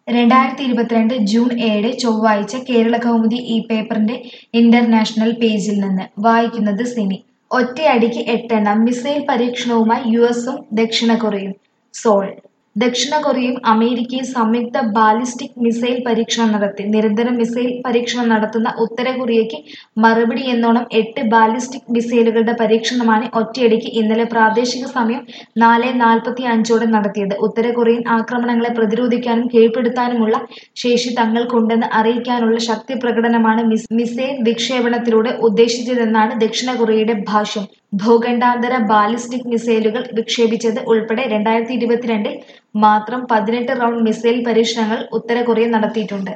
രണ്ടായിരത്തി ഇരുപത്തിരണ്ട് ജൂൺ ഏഴ് ചൊവ്വാഴ്ച കേരള കൗമുദി ഈ പേപ്പറിന്റെ ഇന്റർനാഷണൽ പേജിൽ നിന്ന് വായിക്കുന്നത് സിനി ഒറ്റയടിക്ക് എട്ടെണ്ണം മിസൈൽ പരീക്ഷണവുമായി യു എസും ദക്ഷിണ കൊറിയയും സോൾ ദക്ഷിണ കൊറിയയും അമേരിക്കയും സംയുക്ത ബാലിസ്റ്റിക് മിസൈൽ പരീക്ഷണം നടത്തി നിരന്തരം മിസൈൽ പരീക്ഷണം നടത്തുന്ന ഉത്തര കൊറിയയ്ക്ക് മറുപടി എന്നോണം എട്ട് ബാലിസ്റ്റിക് മിസൈലുകളുടെ പരീക്ഷണമാണ് ഒറ്റയടിക്ക് ഇന്നലെ പ്രാദേശിക സമയം നാല് നാൽപ്പത്തി അഞ്ചോടെ നടത്തിയത് ഉത്തര കൊറിയൻ ആക്രമണങ്ങളെ പ്രതിരോധിക്കാനും കീഴ്പ്പെടുത്താനുമുള്ള ശേഷി തങ്ങൾക്കുണ്ടെന്ന് അറിയിക്കാനുള്ള ശക്തി പ്രകടനമാണ് മിസ് മിസൈൽ വിക്ഷേപണത്തിലൂടെ ഉദ്ദേശിച്ചതെന്നാണ് ദക്ഷിണ കൊറിയയുടെ ഭാഷ്യം ഭൂഖണ്ഡാന്തര ബാലിസ്റ്റിക് മിസൈലുകൾ വിക്ഷേപിച്ചത് ഉൾപ്പെടെ രണ്ടായിരത്തി ഇരുപത്തിരണ്ടിൽ മാത്രം പതിനെട്ട് റൗണ്ട് മിസൈൽ പരീക്ഷണങ്ങൾ ഉത്തര കൊറിയ നടത്തിയിട്ടുണ്ട്